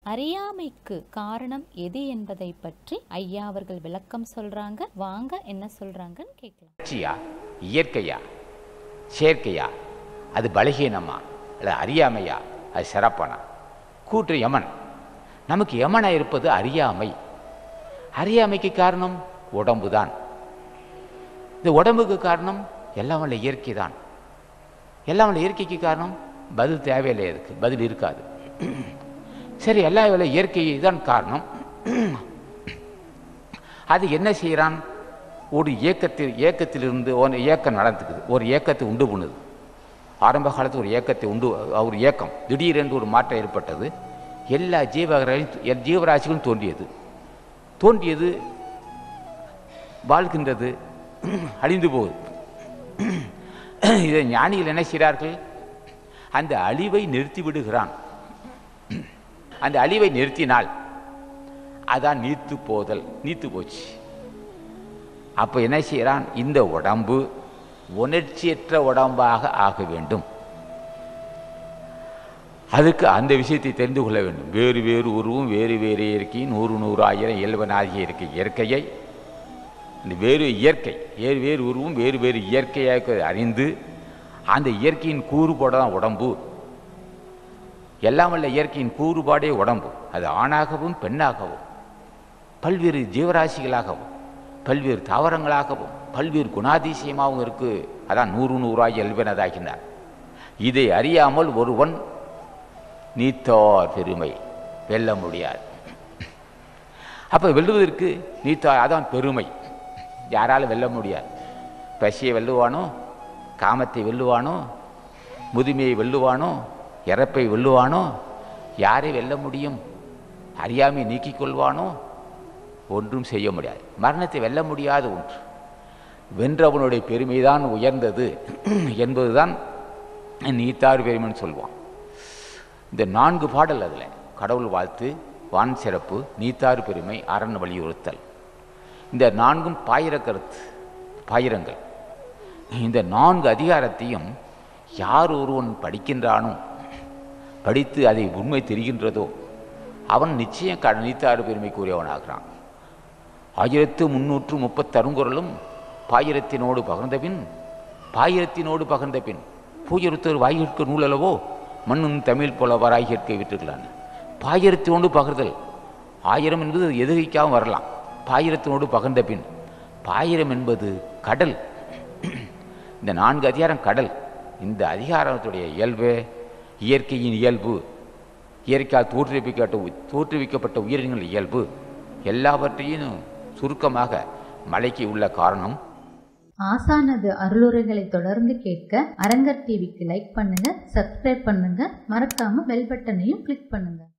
அறியாமைக்கு காரணம் எது என்பதை பற்றி ஐயா அவர்கள் விளக்கம் சொல்றாங்க வாங்க என்ன சொல்றாங்கன்னு கேட்கலாம் வளர்ச்சியா இயற்கையா செயற்கையா அது பலகீனமா அல்லது அறியாமையா அது சிறப்பானா கூற்று யமன் நமக்கு யமனாக இருப்பது அறியாமை அறியாமைக்கு காரணம் உடம்பு தான் இந்த உடம்புக்கு காரணம் எல்லாம் வல்ல இயற்கை தான் எல்லாம் வல்ல இயற்கைக்கு காரணம் பதில் தேவையில்லை அதுக்கு பதில் இருக்காது சரி எல்லாம் வல்ல இயற்கை தான் காரணம் அது என்ன செய்கிறான் ஒரு இயக்கத்தில் இயக்கத்திலிருந்து ஒரு இயக்கம் நடந்துக்குது ஒரு இயக்கத்தை உண்டு பண்ணுது ஆரம்ப காலத்தில் ஒரு இயக்கத்தை உண்டு ஒரு இயக்கம் திடீரென்று ஒரு மாற்றம் ஏற்பட்டது எல்லா ஜீவராசி ஜீவராசிகளும் தோன்றியது தோன்றியது வாழ்கின்றது அழிந்து போகுது இதை ஞானிகள் என்ன செய்கிறார்கள் அந்த அழிவை நிறுத்தி விடுகிறான் அந்த அழிவை நிறுத்தினால் அதான் நீத்து போதல் நீத்து போச்சு அப்போ என்ன செய்கிறான் இந்த உடம்பு உணர்ச்சியற்ற உடம்பாக ஆக வேண்டும் அதுக்கு அந்த விஷயத்தை தெரிந்து கொள்ள வேண்டும் வேறு வேறு உருவும் வேறு வேறு இயற்கை நூறு நூறு ஆயிரம் இயல்பனாகிய இருக்க இயற்கையை இந்த வேறு இயற்கை வேறு வேறு உருவும் வேறு வேறு இயற்கையாக அறிந்து அந்த இயற்கையின் கூறுபாடு தான் உடம்பு எல்லாம் வல்ல இயற்கையின் கூறுபாடே உடம்பு அது ஆணாகவும் பெண்ணாகவும் பல்வேறு ஜீவராசிகளாகவும் பல்வேறு தாவரங்களாகவும் பல்வேறு குணாதிசயமாகவும் இருக்கு அதான் நூறு நூறாய் எல்வனதாகினார் இதை அறியாமல் ஒருவன் நீத்தார் பெருமை வெல்ல முடியாது அப்போ வெல்லுவதற்கு நீத்தார் அதான் பெருமை யாராலும் வெல்ல முடியாது பசியை வெல்லுவானோ காமத்தை வெல்லுவானோ முதுமையை வெல்லுவானோ இறப்பை வெல்லுவானோ யாரை வெல்ல முடியும் அறியாமை நீக்கிக் கொள்வானோ ஒன்றும் செய்ய முடியாது மரணத்தை வெல்ல முடியாத ஒன்று வென்றவனுடைய பெருமைதான் உயர்ந்தது என்பதுதான் நீத்தார் பெருமைன்னு சொல்லுவான் இந்த நான்கு பாடல் அதில் கடவுள் வாழ்த்து வான் சிறப்பு நீத்தார் பெருமை அரண் வலியுறுத்தல் இந்த நான்கும் பாயிர கருத்து பாயிரங்கள் இந்த நான்கு அதிகாரத்தையும் யார் ஒருவன் படிக்கின்றானோ படித்து அதை உண்மை தெரிகின்றதோ அவன் நிச்சயம் க நீத்தாறு பெருமைக்குரியவனாகிறான் ஆயிரத்து முன்னூற்று முப்பத்தருங்குரலும் பாயிரத்தினோடு பகர்ந்தபின் பாயிரத்தினோடு பகர்ந்த பின் பூஜருத்தர் வாய்கிற்கு நூலளவோ மண்ணும் தமிழ் புலவராய் கேட்க விட்டுக்கலான்னு பாயிரத்தினோடு பகிர்தல் ஆயிரம் என்பது எதிரிக்காகவும் வரலாம் பாயிரத்தினோடு பகிர்ந்த பின் பாயிரம் என்பது கடல் இந்த நான்கு அதிகாரம் கடல் இந்த அதிகாரத்துடைய இயல்பு இயற்கையின் இயல்பு இயற்கையால் தோற்றுவிக்கப்பட்ட உ- தோற்றுவிக்கப்பட்ட உயிரினங்கள் இயல்பு எல்லாவற்றையும் சுருக்கமாக மலைக்கு உள்ள காரணம் ஆசானது அருளுரைகளை தொடர்ந்து கேட்க அரங்கர் டிவிக்கு லைக் பண்ணுங்க சப்ஸ்கிரைப் பண்ணுங்க மறக்காம பெல் பட்டனையும் கிளிக் பண்ணுங்க